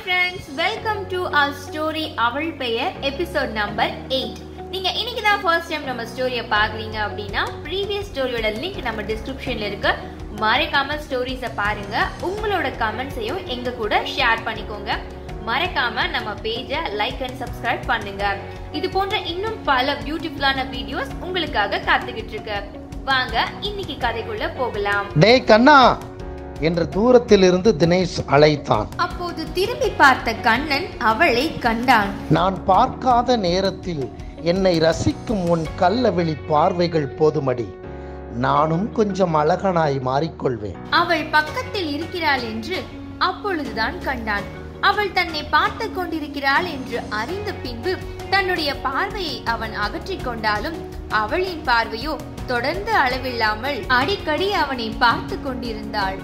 Friends welcome to our story அவள் பெயர் episode number eight நீங்க இன்னைக்கு தான் ஃபர்ஸ்ட் டைம் நம்ம ஸ்டோரியை பாக்குறீங்க அப்படின்னா ப்ரீவியஸ் ஸ்டோரியோட லிங்க் நம்ம டிஸ்கிரிப்ஷன்ல இருக்கு மறக்காம ஸ்டோரிஸை பாருங்க உங்களோட கமெண்ட்ஸையும் எங்க கூட ஷேர் பண்ணிக்கோங்க மறக்காம நம்ம பேஜை லைக் அண்ட் சப்ஸ்கிரைப் பண்ணுங்க இது போன்ற இன்னும் பல பியூட்டிஃபுல்லான வீடியோஸ் உங்களுக்காக காத்துக்கிட்டு இருக்கு வாங்க இன்னைக்கு கதைக்குள்ள போகலாம் டேய் கண்ணா என்று தூரத்தில் இருந்து தினேஷ் அழைத்தான் அப்போது திரும்பி பார்த்த கண்ணன் அவளை கண்டான் நான் பார்க்காத நேரத்தில் என்னை ரசிக்கும் உன் கள்ளவெளி பார்வைகள் போதுமடி நானும் கொஞ்சம் அழகனாய் மாறிக்கொள்வேன் அவள் பக்கத்தில் இருக்கிறாள் என்று அப்பொழுதுதான் கண்டான் அவள் தன்னை பார்த்து கொண்டிருக்கிறாள் என்று அறிந்த பின்பு தன்னுடைய பார்வையை அவன் அகற்றிக் கொண்டாலும் அவளின் பார்வையோ தொடர்ந்து அளவில்லாமல் அடிக்கடி அவனை பார்த்து கொண்டிருந்தாள்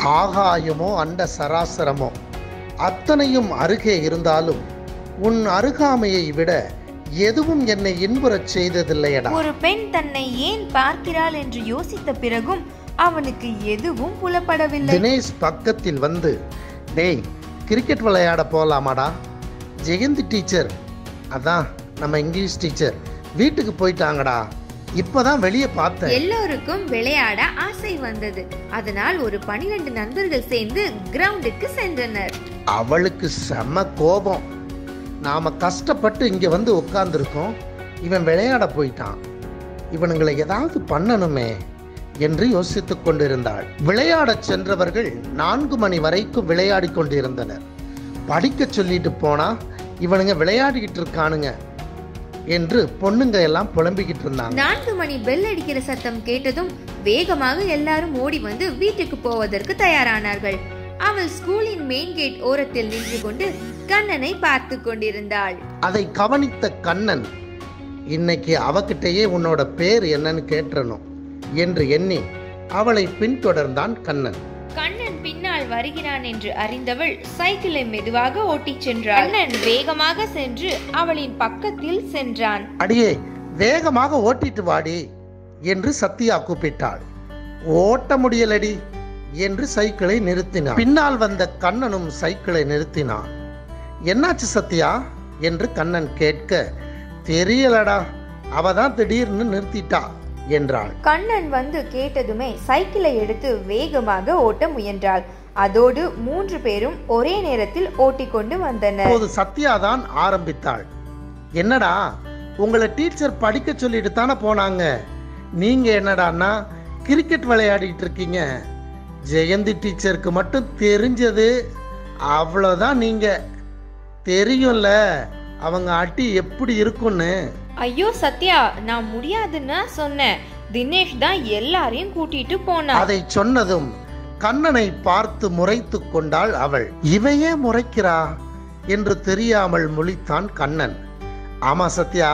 ஆகாயமோ அண்ட சராசரமோ அத்தனையும் அருகே இருந்தாலும் உன் அருகாமையை விட எதுவும் என்னை இன்புறச் செய்ததில்லையடா ஒரு பெண் தன்னை ஏன் பார்க்கிறாள் என்று யோசித்த பிறகும் அவனுக்கு எதுவும் புலப்படவில்லை தினேஷ் பக்கத்தில் வந்து டேய் கிரிக்கெட் விளையாட போலாமாடா ஜெயந்தி டீச்சர் அதான் நம்ம இங்கிலீஷ் டீச்சர் வீட்டுக்கு போயிட்டாங்கடா இப்பதான் வெளியே பார்த்தேன் எல்லோருக்கும் விளையாட ஆசை வந்தது அதனால் ஒரு பனிரெண்டு நண்பர்கள் சேர்ந்து கிரவுண்டுக்கு சென்றனர் அவளுக்கு செம கோபம் நாம கஷ்டப்பட்டு இங்க வந்து உட்கார்ந்துருக்கோம் இவன் விளையாட போயிட்டான் இவனுங்களை ஏதாவது பண்ணணுமே என்று யோசித்துக் கொண்டிருந்தாள் விளையாடச் சென்றவர்கள் நான்கு மணி வரைக்கும் விளையாடி கொண்டிருந்தனர் படிக்க சொல்லிட்டு போனா இவனுங்க விளையாடிக்கிட்டு இருக்கானுங்க என்று பொண்ணுங்க எல்லாம் புலம்பிக்கிட்டு இருந்தாங்க நான்கு மணி பெல் அடிக்கிற சத்தம் கேட்டதும் வேகமாக எல்லாரும் ஓடி வந்து வீட்டுக்கு போவதற்கு தயாரானார்கள் அவள் ஸ்கூலின் மெயின் கேட் ஓரத்தில் நின்று கொண்டு கண்ணனை பார்த்து கொண்டிருந்தாள் அதை கவனித்த கண்ணன் இன்னைக்கு அவகிட்டயே உன்னோட பேர் என்னன்னு கேட்டுறணும் என்று எண்ணி அவளை பின்தொடர்ந்தான் கண்ணன் கண்ணன் பின்னால் வருகிறான் என்று அறிந்தவள் சைக்கிளை மெதுவாக ஓட்டிச் சென்றாள் கண்ணன் வேகமாக சென்று அவளின் பக்கத்தில் சென்றான் அடியே வேகமாக ஓட்டிட்டு வாடி என்று சத்யா கூப்பிட்டாள் ஓட்ட முடியலடி என்று சைக்கிளை நிறுத்தினான் பின்னால் வந்த கண்ணனும் சைக்கிளை நிறுத்தினான் என்னாச்சு சத்யா என்று கண்ணன் கேட்க தெரியலடா அவ தான் திடீர்னு நிறுத்திட்டா என்றாள் கண்ணன் வந்து கேட்டதுமே சைக்கிளை எடுத்து வேகமாக ஓட்ட முயன்றாள் அதோடு மூன்று பேரும் ஒரே நேரத்தில் ஓட்டிக்கொண்டு வந்தனர் அப்போது சத்யா தான் ஆரம்பித்தாள் என்னடா உங்களை டீச்சர் படிக்க சொல்லிட்டு தானே போனாங்க நீங்க என்னடான்னா கிரிக்கெட் விளையாடிட்டு இருக்கீங்க ஜெயந்தி டீச்சருக்கு மட்டும் தெரிஞ்சது அவ்வளோதான் நீங்க தெரியும்ல அவங்க அடி எப்படி இருக்கும்னு ஐயோ சத்யா நான் முடியாதுன்னு சொன்னேன் தினேஷ் தான் எல்லாரையும் கூட்டிட்டு போனான் அதை சொன்னதும் கண்ணனை பார்த்து முறைத்து கொண்டாள் அவள் இவையே முறைக்கிறா என்று தெரியாமல் முழித்தான் கண்ணன் ஆமா சத்யா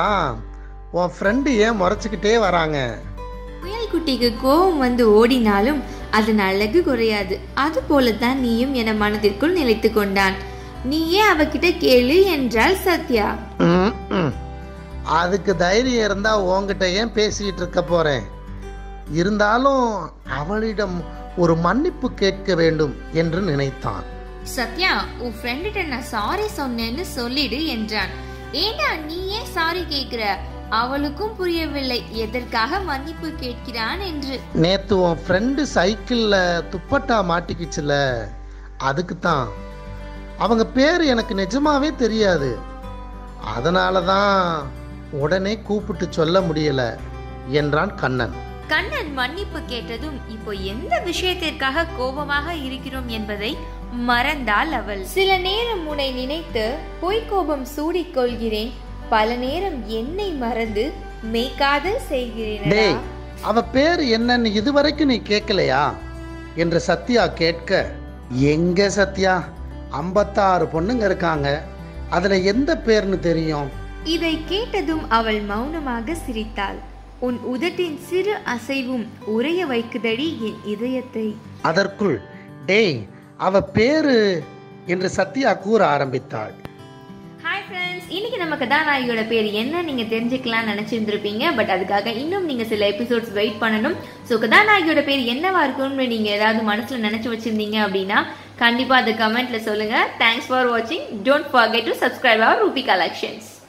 உன் ஃப்ரெண்டு ஏன் முறைச்சுக்கிட்டே வராங்க புயல் குட்டிக்கு கோபம் வந்து ஓடினாலும் அதன் அழகு குறையாது அது போலதான் நீயும் என மனதிற்குள் நிலைத்து கொண்டான் நீயே அவகிட்ட கேளு என்றாள் சத்யா ம், ம். அதுக்கு தைரியம் இருந்தா உன்கிட்ட ஏன் பேசிக்கிட்டு இருக்க போறேன் இருந்தாலும் அவளிடம் ஒரு மன்னிப்பு கேட்க வேண்டும் என்று நினைத்தான் சத்யா உன் ஃப்ரெண்டுகிட்ட நான் சாரி சொன்னேன்னு சொல்லிடு என்றான் ஏண்டா நீ ஏன் சாரி கேக்குற அவளுக்கும் புரியவில்லை எதற்காக மன்னிப்பு கேட்கிறான் என்று நேத்து உன் ஃப்ரெண்டு சைக்கிள்ல துப்பட்டா மாட்டிக்கிச்சுல அதுக்கு தான் அவங்க பேர் எனக்கு நிஜமாவே தெரியாது அதனால தான் உடனே கூப்பிட்டு சொல்ல முடியல என்றான் கண்ணன் கண்ணன் மன்னிப்பு கேட்டதும் இப்போ எந்த விஷயத்திற்காக கோபமாக இருக்கிறோம் என்பதை மறந்தாள் அவள் சில நேரம் உன்னை நினைத்து பொய்க்கோபம் சூடிக் கொள்கிறேன் பல நேரம் என்னை மறந்து மெய்காதல் செய்கிறேன் டேய் அவ பேர் என்னன்னு இதுவரைக்கும் நீ கேட்கலையா என்று சத்யா கேட்க எங்க சத்யா ஐம்பத்தாறு பொண்ணுங்க இருக்காங்க அதுல எந்த பேர்னு தெரியும் இதை கேட்டதும் அவள் மௌனமாக சிரித்தாள் உன் உதட்டின் சிறு அசைவும் உறைய வைக்குதடி என் இதயத்தை அதற்குள் டேய் அவ பேரு என்று சத்யா கூற ஆரம்பித்தாள் ஹாய் ஃப்ரெண்ட்ஸ் இன்னைக்கு நம்ம கதாநாயகியோட பேர் என்ன நீங்க தெரிஞ்சுக்கலாம்னு நினைச்சிருந்திருப்பீங்க பட் அதுக்காக இன்னும் நீங்க சில எபிசோட்ஸ் வெயிட் பண்ணணும் ஸோ கதாநாயகியோட பேர் என்னவா இருக்கும்னு நீங்க ஏதாவது மனசுல நினைச்சு வச்சிருந்தீங்க அப்படின்னா கண்டிப்பா அது கமெண்ட்ல சொல்லுங்க தேங்க்ஸ் ஃபார் வாட்சிங் don't forget to subscribe our Ruby collections